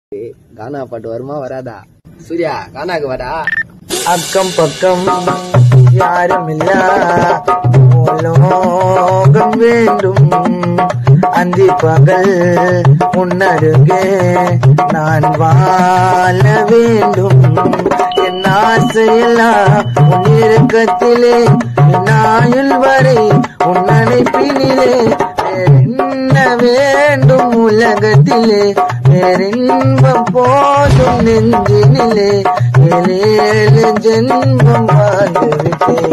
கானா பாட்டு வருமா வராதா சூர்யா கானாக்கு வாடா அக்கம் பக்கம் யாருமில்ல உலோகம் வேண்டும் அந்தி பகல் உன்னருகே நான் வாழ வேண்டும் என் ஆசையெல்லாம் உன் இறுக்கத்திலே என் ஆயுள் வரை உன் அணைப்பினிலே வேறென்ன வேண்டும் உலகத்திலே வேறின்பம் போதும் நெஞ்சினிலே ஏழேழு ஜென்மம் வாழ்ந்து விட்டேன்